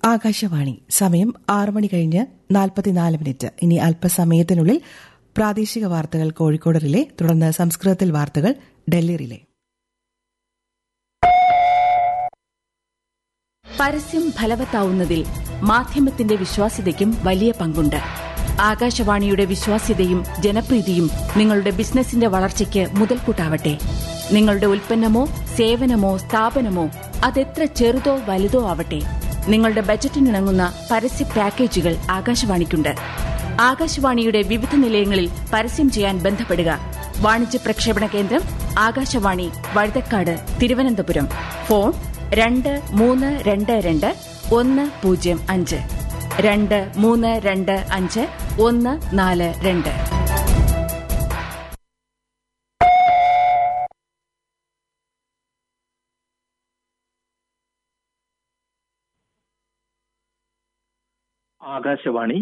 ആകാശവാണി സമയം ആറ് മണി കഴിഞ്ഞ് നാൽപ്പത്തിനാല് മിനിറ്റ് ഇനി അല്പസമയത്തിനുള്ളിൽ പ്രാദേശിക വാർത്തകൾ കോഴിക്കോട് റിലേ തുടർന്ന് സംസ്കൃതത്തിൽ വാർത്തകൾ ഡൽഹി റിലേ പരസ്യം ഫലവത്താവുന്നതിൽ മാധ്യമത്തിന്റെ വിശ്വാസ്യതയ്ക്കും വലിയ പങ്കുണ്ട് ആകാശവാണിയുടെ വിശ്വാസ്യതയും ജനപ്രീതിയും നിങ്ങളുടെ ബിസിനസിന്റെ വളർച്ചയ്ക്ക് മുതൽക്കൂട്ടാവട്ടെ നിങ്ങളുടെ ഉൽപ്പന്നമോ സേവനമോ സ്ഥാപനമോ അതെത്ര ചെറുതോ വലുതോ ആവട്ടെ നിങ്ങളുടെ ബജറ്റിനിണങ്ങുന്ന പരസ്യ പാക്കേജുകൾ ആകാശവാണിക്കുണ്ട് ആകാശവാണിയുടെ വിവിധ നിലയങ്ങളിൽ പരസ്യം ചെയ്യാൻ ബന്ധപ്പെടുക വാണിജ്യ പ്രക്ഷേപണ കേന്ദ്രം ആകാശവാണി വഴുതക്കാട് തിരുവനന്തപുരം ഫോൺ രണ്ട് മൂന്ന് രണ്ട് രണ്ട് ഒന്ന് പൂജ്യം അഞ്ച് രണ്ട് മൂന്ന് രണ്ട് അഞ്ച് ഒന്ന് നാല് രണ്ട് ആകാശവാണി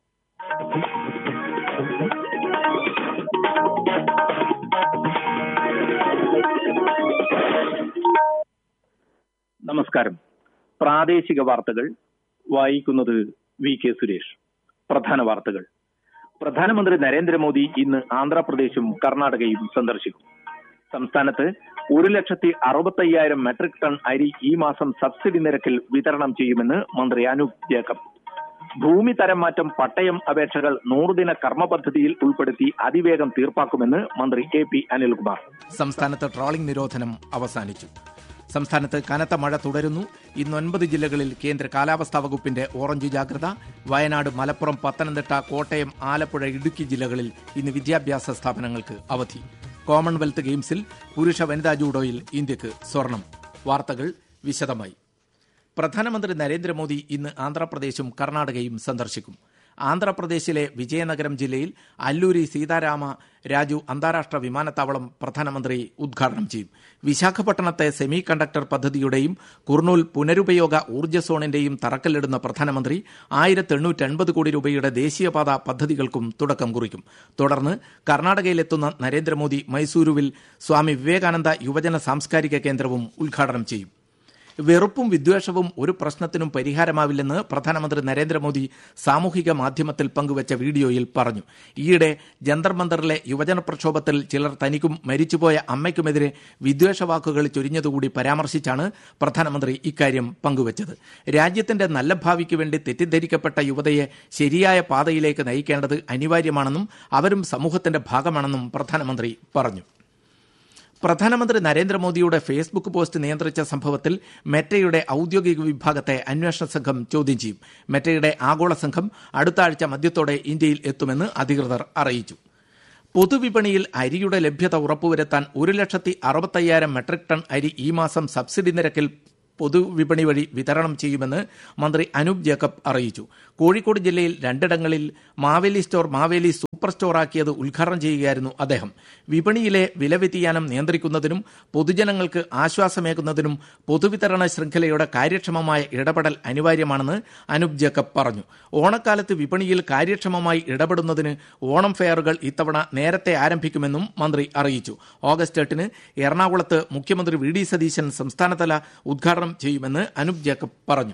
നമസ്കാരം പ്രാദേശിക വാർത്തകൾ വായിക്കുന്നത് വി കെ സുരേഷ് പ്രധാന വാർത്തകൾ പ്രധാനമന്ത്രി നരേന്ദ്രമോദി ഇന്ന് ആന്ധ്രാപ്രദേശും കർണാടകയും സന്ദർശിക്കും സംസ്ഥാനത്ത് ഒരു ലക്ഷത്തി അറുപത്തയ്യായിരം മെട്രിക് ടൺ അരി ഈ മാസം സബ്സിഡി നിരക്കിൽ വിതരണം ചെയ്യുമെന്ന് മന്ത്രി അനൂപ് ജേക്കബ് ഭൂമി തരം മാറ്റം പട്ടയം അപേക്ഷകൾ നൂറുദിന കർമ്മ പദ്ധതിയിൽ ഉൾപ്പെടുത്തി അതിവേഗം തീർപ്പാക്കുമെന്ന് മന്ത്രി എ പി അനിൽകുമാർ സംസ്ഥാനത്ത് ട്രോളിംഗ് നിരോധനം അവസാനിച്ചു സംസ്ഥാനത്ത് കനത്ത മഴ തുടരുന്നു ഇന്ന് ഒൻപത് ജില്ലകളിൽ കേന്ദ്ര കാലാവസ്ഥാ വകുപ്പിന്റെ ഓറഞ്ച് ജാഗ്രത വയനാട് മലപ്പുറം പത്തനംതിട്ട കോട്ടയം ആലപ്പുഴ ഇടുക്കി ജില്ലകളിൽ ഇന്ന് വിദ്യാഭ്യാസ സ്ഥാപനങ്ങൾക്ക് അവധി കോമൺവെൽത്ത് ഗെയിംസിൽ പുരുഷ വനിതാ ജൂഡോയിൽ ഇന്ത്യക്ക് സ്വർണം വാർത്തകൾ വിശദമായി പ്രധാനമന്ത്രി നരേന്ദ്രമോദി ഇന്ന് ആന്ധ്രാപ്രദേശും കർണാടകയും സന്ദർശിക്കും ആന്ധ്രാപ്രദേശിലെ വിജയനഗരം ജില്ലയിൽ അല്ലൂരി സീതാരാമ രാജു അന്താരാഷ്ട്ര വിമാനത്താവളം പ്രധാനമന്ത്രി ഉദ്ഘാടനം ചെയ്യും വിശാഖപട്ടണത്തെ സെമി കണ്ടക്ടർ പദ്ധതിയുടെയും കുർണൂൽ പുനരുപയോഗ ഊർജ്ജ സോണിന്റെയും തറക്കല്ലിടുന്ന പ്രധാനമന്ത്രി ആയിരത്തി എണ്ണൂറ്റി അൻപത് കോടി രൂപയുടെ ദേശീയപാത പദ്ധതികൾക്കും തുടക്കം കുറിക്കും തുടർന്ന് കർണാടകയിലെത്തുന്ന നരേന്ദ്രമോദി മൈസൂരുവിൽ സ്വാമി വിവേകാനന്ദ യുവജന സാംസ്കാരിക കേന്ദ്രവും ഉദ്ഘാടനം ചെയ്യും വെറുപ്പും വിദ്വേഷവും ഒരു പ്രശ്നത്തിനും പരിഹാരമാവില്ലെന്ന് പ്രധാനമന്ത്രി നരേന്ദ്രമോദി സാമൂഹിക മാധ്യമത്തിൽ പങ്കുവച്ച വീഡിയോയിൽ പറഞ്ഞു ഈയിടെ ജന്തർ മന്ദറിലെ യുവജന പ്രക്ഷോഭത്തിൽ ചിലർ തനിക്കും മരിച്ചുപോയ അമ്മയ്ക്കുമെതിരെ വിദ്വേഷവാക്കുകൾ ചൊരിഞ്ഞതുകൂടി പരാമർശിച്ചാണ് പ്രധാനമന്ത്രി ഇക്കാര്യം പങ്കുവച്ചത് രാജ്യത്തിന്റെ നല്ല ഭാവിക്ക് വേണ്ടി തെറ്റിദ്ധരിക്കപ്പെട്ട യുവതയെ ശരിയായ പാതയിലേക്ക് നയിക്കേണ്ടത് അനിവാര്യമാണെന്നും അവരും സമൂഹത്തിന്റെ ഭാഗമാണെന്നും പ്രധാനമന്ത്രി പറഞ്ഞു പ്രധാനമന്ത്രി നരേന്ദ്രമോദിയുടെ ഫേസ്ബുക്ക് പോസ്റ്റ് നിയന്ത്രിച്ച സംഭവത്തിൽ മെറ്റയുടെ ഔദ്യോഗിക വിഭാഗത്തെ അന്വേഷണ സംഘം ചോദ്യം ചെയ്യും മെറ്റയുടെ ആഗോള സംഘം അടുത്ത ആഴ്ച മധ്യത്തോടെ ഇന്ത്യയിൽ എത്തുമെന്ന് അധികൃതർ അറിയിച്ചു പൊതുവിപണിയിൽ അരിയുടെ ലഭ്യത ഉറപ്പുവരുത്താൻ ഒരു ലക്ഷത്തി അറുപത്തയ്യായിരം മെട്രിക് ടൺ അരി ഈ മാസം സബ്സിഡി നിരക്കിൽ പൊതുവിപണി വഴി വിതരണം ചെയ്യുമെന്ന് മന്ത്രി അനൂപ് ജേക്കബ് അറിയിച്ചു കോഴിക്കോട് ജില്ലയിൽ രണ്ടിടങ്ങളിൽ മാവേലി സ്റ്റോർ മാവേലി സൂപ്പർ സ്റ്റോറാക്കിയത് ഉദ്ഘാടനം ചെയ്യുകയായിരുന്നു അദ്ദേഹം വിപണിയിലെ വില വ്യതിയാനം നിയന്ത്രിക്കുന്നതിനും പൊതുജനങ്ങൾക്ക് ആശ്വാസമേകുന്നതിനും പൊതുവിതരണ ശൃംഖലയുടെ കാര്യക്ഷമമായ ഇടപെടൽ അനിവാര്യമാണെന്ന് അനൂപ് ജേക്കബ് പറഞ്ഞു ഓണക്കാലത്ത് വിപണിയിൽ കാര്യക്ഷമമായി ഇടപെടുന്നതിന് ഓണം ഫെയറുകൾ ഇത്തവണ നേരത്തെ ആരംഭിക്കുമെന്നും മന്ത്രി അറിയിച്ചു ഓഗസ്റ്റ് എട്ടിന് എറണാകുളത്ത് മുഖ്യമന്ത്രി വി ഡി സതീശൻ സംസ്ഥാനതല ഉദ്ഘാടനം ചെയ്യുമെന്ന് അനൂപ് ജേക്കബ് പറഞ്ഞു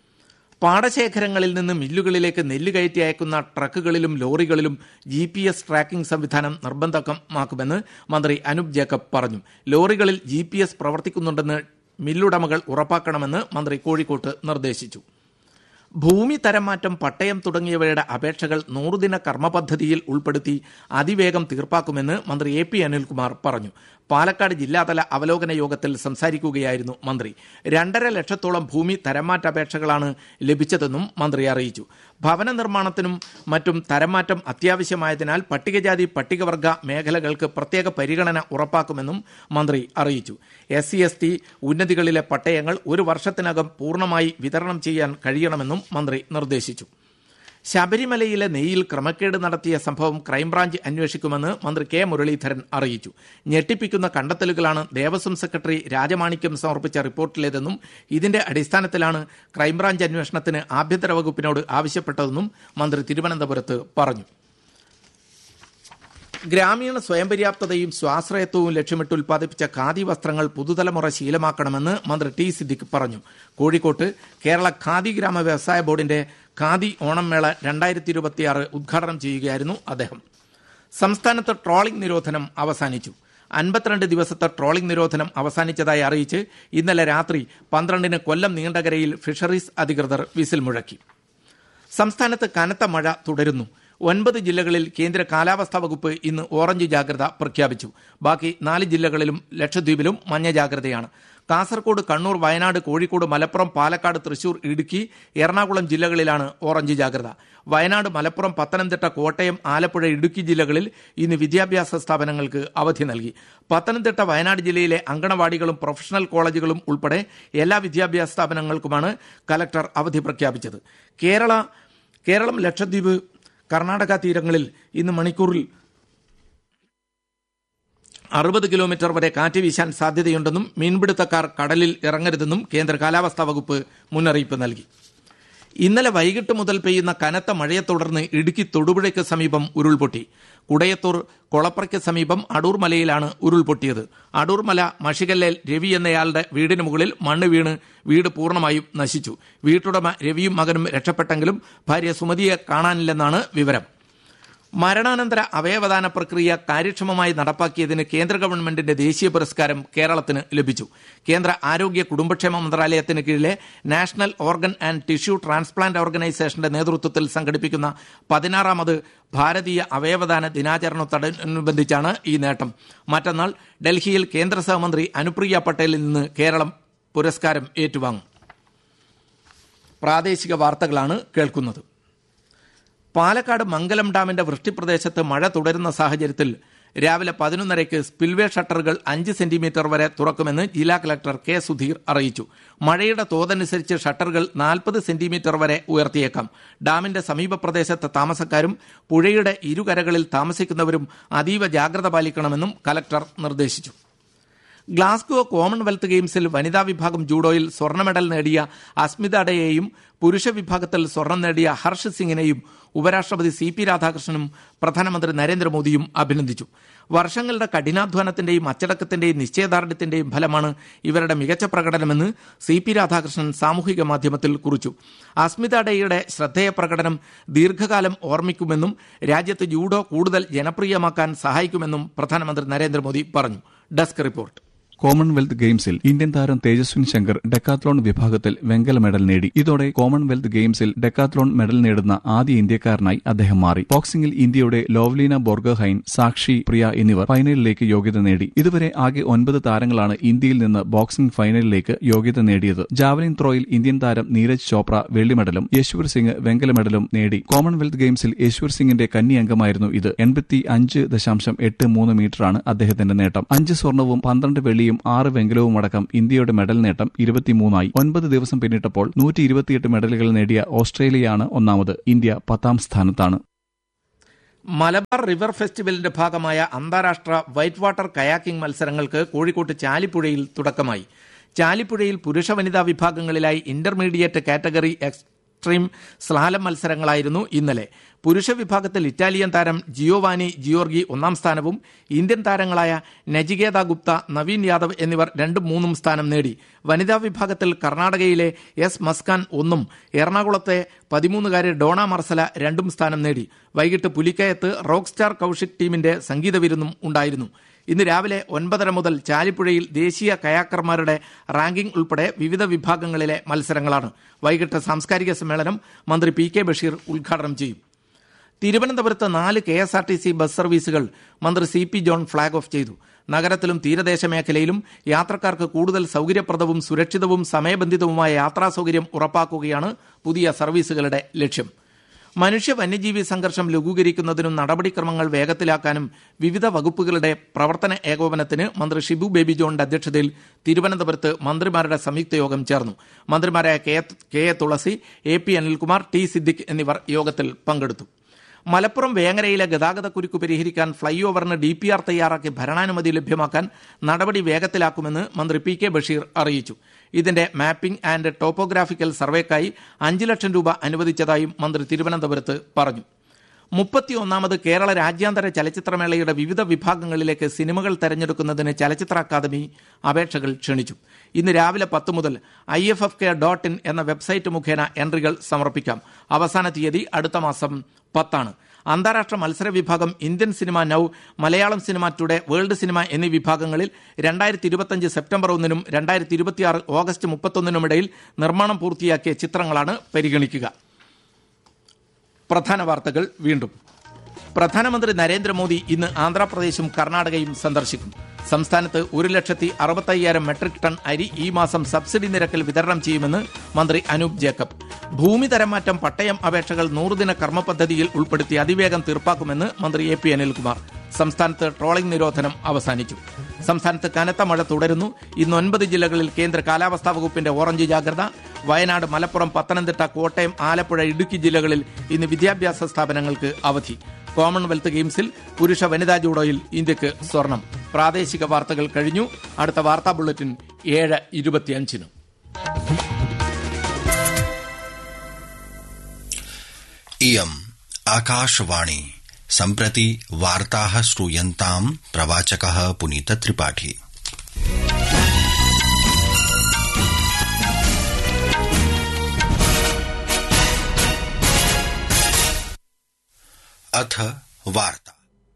പാടശേഖരങ്ങളിൽ നിന്ന് മില്ലുകളിലേക്ക് നെല്ല് കയറ്റി അയക്കുന്ന ട്രക്കുകളിലും ലോറികളിലും ജി പി എസ് ട്രാക്കിംഗ് സംവിധാനം നിർബന്ധമാക്കുമെന്ന് മന്ത്രി അനൂപ് ജേക്കബ് പറഞ്ഞു ലോറികളിൽ ജി പി എസ് പ്രവർത്തിക്കുന്നുണ്ടെന്ന് മില്ലുടമകൾ ഉറപ്പാക്കണമെന്ന് മന്ത്രി കോഴിക്കോട്ട് നിർദ്ദേശിച്ചു ഭൂമി തരംമാറ്റം പട്ടയം തുടങ്ങിയവയുടെ അപേക്ഷകൾ നൂറുദിന കർമ്മ പദ്ധതിയിൽ ഉൾപ്പെടുത്തി അതിവേഗം തീർപ്പാക്കുമെന്ന് മന്ത്രി എ പി അനിൽകുമാർ പറഞ്ഞു പാലക്കാട് ജില്ലാതല അവലോകന യോഗത്തിൽ സംസാരിക്കുകയായിരുന്നു മന്ത്രി രണ്ടര ലക്ഷത്തോളം ഭൂമി തരംമാറ്റ അപേക്ഷകളാണ് ലഭിച്ചതെന്നും മന്ത്രി അറിയിച്ചു ഭവന നിർമ്മാണത്തിനും മറ്റും തരംമാറ്റം അത്യാവശ്യമായതിനാൽ പട്ടികജാതി പട്ടികവർഗ മേഖലകൾക്ക് പ്രത്യേക പരിഗണന ഉറപ്പാക്കുമെന്നും മന്ത്രി അറിയിച്ചു എസ് സി എസ് ടി ഉന്നതികളിലെ പട്ടയങ്ങൾ ഒരു വർഷത്തിനകം പൂർണ്ണമായി വിതരണം ചെയ്യാൻ കഴിയണമെന്നും മന്ത്രി നിർദ്ദേശിച്ചു ശബരിമലയിലെ നെയ്യിൽ ക്രമക്കേട് നടത്തിയ സംഭവം ക്രൈംബ്രാഞ്ച് അന്വേഷിക്കുമെന്ന് മന്ത്രി കെ മുരളീധരൻ അറിയിച്ചു ഞെട്ടിപ്പിക്കുന്ന കണ്ടെത്തലുകളാണ് ദേവസ്വം സെക്രട്ടറി രാജമാണിക്യം സമർപ്പിച്ച റിപ്പോർട്ടിലേതെന്നും ഇതിന്റെ അടിസ്ഥാനത്തിലാണ് ക്രൈംബ്രാഞ്ച് അന്വേഷണത്തിന് ആഭ്യന്തര വകുപ്പിനോട് ആവശ്യപ്പെട്ടതെന്നും മന്ത്രി തിരുവനന്തപുരത്ത് പറഞ്ഞു ഗ്രാമീണ സ്വയം പര്യാപ്തതയും സ്വാശ്രയത്വവും ലക്ഷ്യമിട്ട് ഉൽപ്പാദിപ്പിച്ച ഖാദി വസ്ത്രങ്ങൾ പുതുതലമുറ ശീലമാക്കണമെന്ന് മന്ത്രി ടി സിദ്ദിഖ് പറഞ്ഞു കോഴിക്കോട്ട് കേരള ഖാദി ഗ്രാമ വ്യവസായ ബോർഡിന്റെ ഖാദി ഓണം മേള രണ്ടായിരത്തി ഇരുപത്തിയാറ് ഉദ്ഘാടനം ചെയ്യുകയായിരുന്നു അദ്ദേഹം സംസ്ഥാനത്ത് ട്രോളിംഗ് നിരോധനം അവസാനിച്ചു അൻപത്തിരണ്ട് ദിവസത്തെ ട്രോളിംഗ് നിരോധനം അവസാനിച്ചതായി അറിയിച്ച് ഇന്നലെ രാത്രി പന്ത്രണ്ടിന് കൊല്ലം നീണ്ടകരയിൽ ഫിഷറീസ് അധികൃതർ വിസിൽ മുഴക്കി സംസ്ഥാനത്ത് കനത്ത മഴ തുടരുന്നു ഒൻപത് ജില്ലകളിൽ കേന്ദ്ര കാലാവസ്ഥാ വകുപ്പ് ഇന്ന് ഓറഞ്ച് ജാഗ്രത പ്രഖ്യാപിച്ചു ബാക്കി നാല് ജില്ലകളിലും ലക്ഷദ്വീപിലും മഞ്ഞ ജാഗ്രതയാണ് കാസർകോട് കണ്ണൂർ വയനാട് കോഴിക്കോട് മലപ്പുറം പാലക്കാട് തൃശൂർ ഇടുക്കി എറണാകുളം ജില്ലകളിലാണ് ഓറഞ്ച് ജാഗ്രത വയനാട് മലപ്പുറം പത്തനംതിട്ട കോട്ടയം ആലപ്പുഴ ഇടുക്കി ജില്ലകളിൽ ഇന്ന് വിദ്യാഭ്യാസ സ്ഥാപനങ്ങൾക്ക് അവധി നൽകി പത്തനംതിട്ട വയനാട് ജില്ലയിലെ അങ്കണവാടികളും പ്രൊഫഷണൽ കോളേജുകളും ഉൾപ്പെടെ എല്ലാ വിദ്യാഭ്യാസ സ്ഥാപനങ്ങൾക്കുമാണ് കലക്ടർ അവധി പ്രഖ്യാപിച്ചത് കേരള കേരളം ലക്ഷദ്വീപ് കർണാടക തീരങ്ങളിൽ ഇന്ന് മണിക്കൂറിൽ അറുപത് കിലോമീറ്റർ വരെ കാറ്റ് വീശാൻ സാധ്യതയുണ്ടെന്നും മീൻപിടുത്തക്കാർ കടലിൽ ഇറങ്ങരുതെന്നും കേന്ദ്ര കാലാവസ്ഥാ വകുപ്പ് മുന്നറിയിപ്പ് നൽകി ഇന്നലെ വൈകിട്ട് മുതൽ പെയ്യുന്ന കനത്ത മഴയെ തുടർന്ന് ഇടുക്കി തൊടുപുഴയ്ക്ക് സമീപം ഉരുൾപൊട്ടി കുടയത്തൂർ കൊളപ്പറയ്ക്ക് സമീപം അടൂർ മലയിലാണ് ഉരുൾപൊട്ടിയത് അടൂർ മല മഷികല്ലേൽ രവി എന്നയാളുടെ വീടിന് മുകളിൽ മണ്ണ് വീണ് വീട് പൂർണ്ണമായും നശിച്ചു വീട്ടുടമ രവിയും മകനും രക്ഷപ്പെട്ടെങ്കിലും ഭാര്യ സുമതിയെ കാണാനില്ലെന്നാണ് വിവരം മരണാനന്തര അവയവദാന പ്രക്രിയ കാര്യക്ഷമമായി നടപ്പാക്കിയതിന് കേന്ദ്ര ഗവൺമെന്റിന്റെ ദേശീയ പുരസ്കാരം കേരളത്തിന് ലഭിച്ചു കേന്ദ്ര ആരോഗ്യ കുടുംബക്ഷേമ മന്ത്രാലയത്തിന് കീഴിലെ national organ and tissue transplant ഓർഗനൈസേഷന്റെ നേതൃത്വത്തിൽ സംഘടിപ്പിക്കുന്ന പതിനാറാമത് ഭാരതീയ അവയവദാന ദിനാചരണത്തോടനുബന്ധിച്ചാണ് ഈ നേട്ടം മറ്റന്നാൾ ഡൽഹിയിൽ കേന്ദ്ര സഹമന്ത്രി അനുപ്രിയ പട്ടേലിൽ നിന്ന് കേരളം പുരസ്കാരം ഏറ്റുവാങ്ങും പ്രാദേശിക വാർത്തകളാണ് കേൾക്കുന്നത് പാലക്കാട് മംഗലം ഡാമിന്റെ വൃഷ്ടിപ്രദേശത്ത് മഴ തുടരുന്ന സാഹചര്യത്തിൽ രാവിലെ പതിനൊന്നരയ്ക്ക് സ്പിൽവേ ഷട്ടറുകൾ അഞ്ച് സെന്റിമീറ്റർ വരെ തുറക്കുമെന്ന് ജില്ലാ കളക്ടർ കെ സുധീർ അറിയിച്ചു മഴയുടെ തോതനുസരിച്ച് ഷട്ടറുകൾ നാൽപ്പത് സെന്റിമീറ്റർ വരെ ഉയർത്തിയേക്കാം ഡാമിന്റെ സമീപ പ്രദേശത്തെ താമസക്കാരും പുഴയുടെ ഇരുകരകളിൽ താമസിക്കുന്നവരും അതീവ ജാഗ്രത പാലിക്കണമെന്നും കലക്ടർ നിർദ്ദേശിച്ചു ഗ്ലാസ്ഗോ കോമൺവെൽത്ത് ഗെയിംസിൽ വനിതാ വിഭാഗം ജൂഡോയിൽ സ്വർണ്ണ മെഡൽ നേടിയ അസ്മിത അഡയെയും പുരുഷ വിഭാഗത്തിൽ സ്വർണം നേടിയ ഹർഷ് സിംഗിനെയും ഉപരാഷ്ട്രപതി സി പി രാധാകൃഷ്ണനും പ്രധാനമന്ത്രി നരേന്ദ്രമോദിയും അഭിനന്ദിച്ചു വർഷങ്ങളുടെ കഠിനാധ്വാനത്തിന്റെയും അച്ചടക്കത്തിന്റെയും നിശ്ചയദാർഢ്യത്തിന്റെയും ഫലമാണ് ഇവരുടെ മികച്ച പ്രകടനമെന്ന് സി പി രാധാകൃഷ്ണൻ സാമൂഹിക മാധ്യമത്തിൽ കുറിച്ചു അസ്മിത അഡയുടെ ശ്രദ്ധേയ പ്രകടനം ദീർഘകാലം ഓർമ്മിക്കുമെന്നും രാജ്യത്ത് ജൂഡോ കൂടുതൽ ജനപ്രിയമാക്കാൻ സഹായിക്കുമെന്നും പ്രധാനമന്ത്രി നരേന്ദ്രമോദി പറഞ്ഞു ഡെസ്ക് റിപ്പോർട്ട് കോമൺവെൽത്ത് ഗെയിംസിൽ ഇന്ത്യൻ താരം തേജസ്വിൻ ശങ്കർ ഡെക്കാത്ലോൺ വിഭാഗത്തിൽ വെങ്കല മെഡൽ നേടി ഇതോടെ കോമൺവെൽത്ത് ഗെയിംസിൽ ഡെക്കാത്ലോൺ മെഡൽ നേടുന്ന ആദ്യ ഇന്ത്യക്കാരനായി അദ്ദേഹം മാറി ബോക്സിംഗിൽ ഇന്ത്യയുടെ ലോവ്ലീന ബോർഗഹൈൻ സാക്ഷി പ്രിയ എന്നിവർ ഫൈനലിലേക്ക് യോഗ്യത നേടി ഇതുവരെ ആകെ ഒൻപത് താരങ്ങളാണ് ഇന്ത്യയിൽ നിന്ന് ബോക്സിംഗ് ഫൈനലിലേക്ക് യോഗ്യത നേടിയത് ജാവലിൻ ത്രോയിൽ ഇന്ത്യൻ താരം നീരജ് ചോപ്ര വെള്ളി മെഡലും യശ്വർ സിംഗ് വെങ്കല മെഡലും നേടി കോമൺവെൽത്ത് ഗെയിംസിൽ യശ്വർ സിംഗിന്റെ കന്നി അംഗമായിരുന്നു ഇത് എൺപത്തി അഞ്ച് ദശാംശം എട്ട് മൂന്ന് മീറ്ററാണ് അദ്ദേഹത്തിന്റെ നേട്ടം അഞ്ച് സ്വർണവും പന്ത്രണ്ട് വെള്ളിയും ആറ് വെങ്കലവും അടക്കം ഇന്ത്യയുടെ മെഡൽ നേട്ടം ഇരുപത്തിമൂന്നായി ഒൻപത് ദിവസം പിന്നിട്ടപ്പോൾ നൂറ്റി ഇരുപത്തിയെട്ട് മെഡലുകൾ നേടിയ ഓസ്ട്രേലിയയാണ് ഒന്നാമത് ഇന്ത്യ പത്താം സ്ഥാനത്താണ് മലബാർ റിവർ ഫെസ്റ്റിവലിന്റെ ഭാഗമായ അന്താരാഷ്ട്ര വൈറ്റ് വാട്ടർ കയാക്കിംഗ് മത്സരങ്ങൾക്ക് കോഴിക്കോട്ട് ചാലിപ്പുഴയിൽ തുടക്കമായി ചാലിപ്പുഴയിൽ പുരുഷ വനിതാ വിഭാഗങ്ങളിലായി ഇന്റർമീഡിയറ്റ് കാറ്റഗറി എക്സ്ട്രീം സ്ലാലം മത്സരങ്ങളായിരുന്നു ഇന്നലെ പുരുഷ വിഭാഗത്തിൽ ഇറ്റാലിയൻ താരം ജിയോവാനി ജിയോർഗി ഒന്നാം സ്ഥാനവും ഇന്ത്യൻ താരങ്ങളായ നജികേത ഗുപ്ത നവീൻ യാദവ് എന്നിവർ രണ്ടും മൂന്നും സ്ഥാനം നേടി വനിതാ വിഭാഗത്തിൽ കർണാടകയിലെ എസ് മസ്കാൻ ഒന്നും എറണാകുളത്തെ പതിമൂന്നുകാരി ഡോണ മർസല രണ്ടും സ്ഥാനം നേടി വൈകിട്ട് പുലിക്കയത്ത് റോക്ക് സ്റ്റാർ കൌഷിക് ടീമിന്റെ സംഗീത വിരുന്നും ഉണ്ടായിരുന്നു ഇന്ന് രാവിലെ ഒൻപതര മുതൽ ചാലിപ്പുഴയിൽ ദേശീയ കയാക്കർമാരുടെ റാങ്കിംഗ് ഉൾപ്പെടെ വിവിധ വിഭാഗങ്ങളിലെ മത്സരങ്ങളാണ് വൈകിട്ട് സാംസ്കാരിക സമ്മേളനം മന്ത്രി പി കെ ബഷീർ ഉദ്ഘാടനം ചെയ്യും തിരുവനന്തപുരത്ത് നാല് K S R T C bus സർവീസുകൾ മന്ത്രി C P John flag off ചെയ്തു നഗരത്തിലും തീരദേശ മേഖലയിലും യാത്രക്കാർക്ക് കൂടുതൽ സൗകര്യപ്രദവും സുരക്ഷിതവും സമയബന്ധിതവുമായ യാത്രാ സൗകര്യം ഉറപ്പാക്കുകയാണ് പുതിയ സർവീസുകളുടെ ലക്ഷ്യം മനുഷ്യ വന്യജീവി സംഘർഷം ലഘൂകരിക്കുന്നതിനും നടപടിക്രമങ്ങൾ വേഗത്തിലാക്കാനും വിവിധ വകുപ്പുകളുടെ പ്രവർത്തന ഏകോപനത്തിന് മന്ത്രി ഷിബു ബേബി ജോണിന്റെ അധ്യക്ഷതയിൽ തിരുവനന്തപുരത്ത് മന്ത്രിമാരുടെ സംയുക്ത യോഗം ചേർന്നു മന്ത്രിമാരായ K K A Thulasi A P Anilkumar T Siddique എന്നിവർ യോഗത്തിൽ പങ്കെടുത്തു മലപ്പുറം വേങ്ങരയിലെ ഗതാഗതക്കുരുക്ക് പരിഹരിക്കാൻ ഫ്ളൈ ഓവറിന് ഡി പി ആർ തയ്യാറാക്കി ഭരണാനുമതി ലഭ്യമാക്കാൻ നടപടി വേഗത്തിലാക്കുമെന്ന് മന്ത്രി പി കെ ബഷീർ അറിയിച്ചു ഇതിന്റെ മാപ്പിംഗ് ആൻഡ് ടോപ്പോഗ്രാഫിക്കൽ സർവേക്കായി അഞ്ച് ലക്ഷം രൂപ അനുവദിച്ചതായും മന്ത്രി തിരുവനന്തപുരത്ത് പറഞ്ഞു മുപ്പത്തിയൊന്നാമത് കേരള രാജ്യാന്തര ചലച്ചിത്രമേളയുടെ വിവിധ വിഭാഗങ്ങളിലേക്ക് സിനിമകൾ തെരഞ്ഞെടുക്കുന്നതിന് ചലച്ചിത്ര അക്കാദമി അപേക്ഷകൾ ക്ഷണിച്ചു ഇന്ന് രാവിലെ പത്ത് മുതൽ I F F K dot in എന്ന വെബ്സൈറ്റ് മുഖേന എൻട്രികൾ സമർപ്പിക്കാം അവസാന തീയതി അടുത്ത മാസം പത്താണ് അന്താരാഷ്ട്ര മത്സര വിഭാഗം Indian cinema now Malayalam cinema today world cinema എന്നീ വിഭാഗങ്ങളിൽ രണ്ടായിരത്തി ഇരുപത്തിയഞ്ച് സെപ്റ്റംബർ ഒന്നിനും രണ്ടായിരത്തി ഇരുപത്തിയാറ് ഓഗസ്റ്റ് മുപ്പത്തൊന്നിനുമിടയിൽ നിർമ്മാണം പൂർത്തിയാക്കിയ ചിത്രങ്ങളാണ് പരിഗണിക്കുക പ്രധാന വാർത്തകൾ വീണ്ടും പ്രധാനമന്ത്രി നരേന്ദ്രമോദി ഇന്ന് ആന്ധ്രാപ്രദേശും കർണാടകയും സന്ദർശിക്കും സംസ്ഥാനത്ത് ഒരു ലക്ഷത്തി അറുപത്തയ്യായിരം മെട്രിക് ടൺ അരി ഈ മാസം സബ്സിഡി നിരക്കിൽ വിതരണം ചെയ്യുമെന്ന് മന്ത്രി അനൂപ് ജേക്കബ് ഭൂമി തരംമാറ്റം പട്ടയം അപേക്ഷകൾ നൂറുദിന കർമ്മ പദ്ധതിയിൽ ഉൾപ്പെടുത്തി അതിവേഗം തീർപ്പാക്കുമെന്ന് മന്ത്രി എ പി അനിൽകുമാർ സംസ്ഥാനത്ത് ട്രോളിംഗ് നിരോധനം അവസാനിച്ചു സംസ്ഥാനത്ത് കനത്ത മഴ തുടരുന്നു ഇന്ന് ഒൻപത് ജില്ലകളിൽ കേന്ദ്ര കാലാവസ്ഥാ വകുപ്പിന്റെ ഓറഞ്ച് ജാഗ്രത വയനാട് മലപ്പുറം പത്തനംതിട്ട കോട്ടയം ആലപ്പുഴ ഇടുക്കി ജില്ലകളിൽ ഇന്ന് വിദ്യാഭ്യാസ സ്ഥാപനങ്ങൾക്ക് അവധി കോമൺവെൽത്ത് ഗെയിംസിൽ പുരുഷ വനിതാ ജൂഡോയിൽ ഇന്ത്യക്ക് സ്വർണം പ്രാദേശിക വാർത്തകൾ കഴിഞ്ഞു അടുത്ത വാർത്താ ബുള്ളറ്റിൻ ഏഴ് ഇരുപത്തിയഞ്ചിന് इयम् आकाशवाणी सम्प्रति वार्ताः श्रूयन्ताम् प्रवाचकः पुनीतत्रिपाठी अथ वार्ता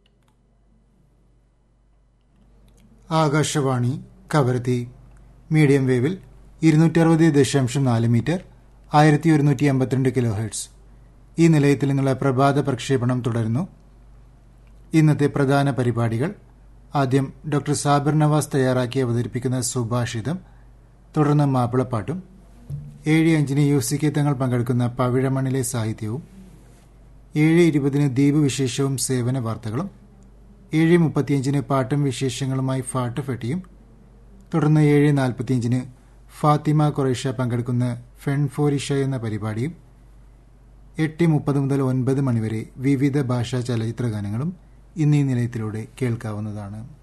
ആകാശവാണി കവരത്തി മീഡിയം വേവിൽ ഇരുന്നൂറ്റി അറുപത് ദശാംശം നാല് മീറ്റർ ആയിരത്തി ഒരുന്നൂറ്റി എൺപത്തിരണ്ട് കിലോ ഹെർട്സ് ഈ നിലയത്തിൽ നിന്നുള്ള പ്രഭാത പ്രക്ഷേപണം തുടരുന്നു ഇന്നത്തെ പ്രധാന പരിപാടികൾ ആദ്യം ഡോക്ടർ സാബിർ നവാസ് തയ്യാറാക്കി അവതരിപ്പിക്കുന്ന സുഭാഷിതം തുടർന്ന് മാപ്പിളപ്പാട്ടും ഏഴ് അഞ്ചിന് യു സി കെ തങ്ങൾ പങ്കെടുക്കുന്ന പവിഴമണിലെ സാഹിത്യവും ഏഴ് ഇരുപതിന് ദ്വീപ് വിശേഷവും സേവന വാർത്തകളും ഏഴ് മുപ്പത്തിയഞ്ചിന് പാട്ടും വിശേഷങ്ങളുമായി ഫാട്ട് ഫെട്ടിയും തുടർന്ന് ഏഴ് നാൽപ്പത്തിയഞ്ചിന് ഫാത്തിമ കുറേഷ പങ്കെടുക്കുന്ന ഫെൺഫോരിഷ എന്ന പരിപാടിയും എട്ട് മുപ്പത് മുതൽ ഒൻപത് മണിവരെ വിവിധ ഭാഷാ ചലച്ചിത്ര ഗാനങ്ങളും ഇന്നീ നിലയത്തിലൂടെ കേൾക്കാവുന്നതാണ്